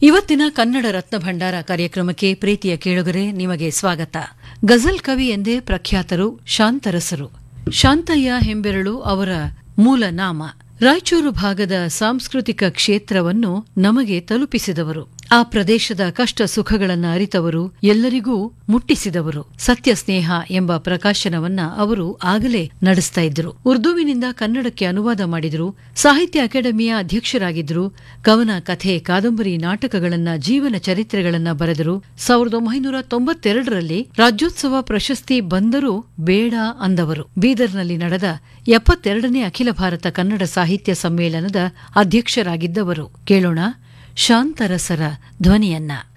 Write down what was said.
ಇವತ್ತಿನ ಕನ್ನಡ ರತ್ನ ಭಂಡಾರ ಕಾರ್ಯಕ್ರಮಕ್ಕೆ ಪ್ರೀತಿಯ ಕೇಳುಗರೆ ನಿಮಗೆ ಸ್ವಾಗತ ಗಜಲ್ ಕವಿ ಎಂದೇ ಪ್ರಖ್ಯಾತರು ಶಾಂತರಸರು ಶಾಂತಯ್ಯ ಹೆಂಬೆರಳು ಅವರ ಮೂಲ ನಾಮ ರಾಯಚೂರು ಭಾಗದ ಸಾಂಸ್ಕೃತಿಕ ಕ್ಷೇತ್ರವನ್ನು ನಮಗೆ ತಲುಪಿಸಿದವರು ಆ ಪ್ರದೇಶದ ಕಷ್ಟ ಸುಖಗಳನ್ನು ಅರಿತವರು ಎಲ್ಲರಿಗೂ ಮುಟ್ಟಿಸಿದವರು ಸತ್ಯ ಸ್ನೇಹ ಎಂಬ ಪ್ರಕಾಶನವನ್ನ ಅವರು ಆಗಲೇ ನಡೆಸ್ತಾ ಇದ್ರು ಉರ್ದುವಿನಿಂದ ಕನ್ನಡಕ್ಕೆ ಅನುವಾದ ಮಾಡಿದ್ರು ಸಾಹಿತ್ಯ ಅಕಾಡೆಮಿಯ ಅಧ್ಯಕ್ಷರಾಗಿದ್ರು ಕವನ ಕಥೆ ಕಾದಂಬರಿ ನಾಟಕಗಳನ್ನ ಜೀವನ ಚರಿತ್ರೆಗಳನ್ನ ಬರೆದರು ಸಾವಿರದ ಒಂಬೈನೂರ ತೊಂಬತ್ತೆರಡರಲ್ಲಿ ರಾಜ್ಯೋತ್ಸವ ಪ್ರಶಸ್ತಿ ಬಂದರೂ ಬೇಡ ಅಂದವರು ಬೀದರ್ನಲ್ಲಿ ನಡೆದ ಎಪ್ಪತ್ತೆರಡನೇ ಅಖಿಲ ಭಾರತ ಕನ್ನಡ ಸಾಹಿತ್ಯ ಸಮ್ಮೇಳನದ ಅಧ್ಯಕ್ಷರಾಗಿದ್ದವರು ಕೇಳೋಣ ಶಾಂತರಸರ ಧ್ವನಿಯನ್ನ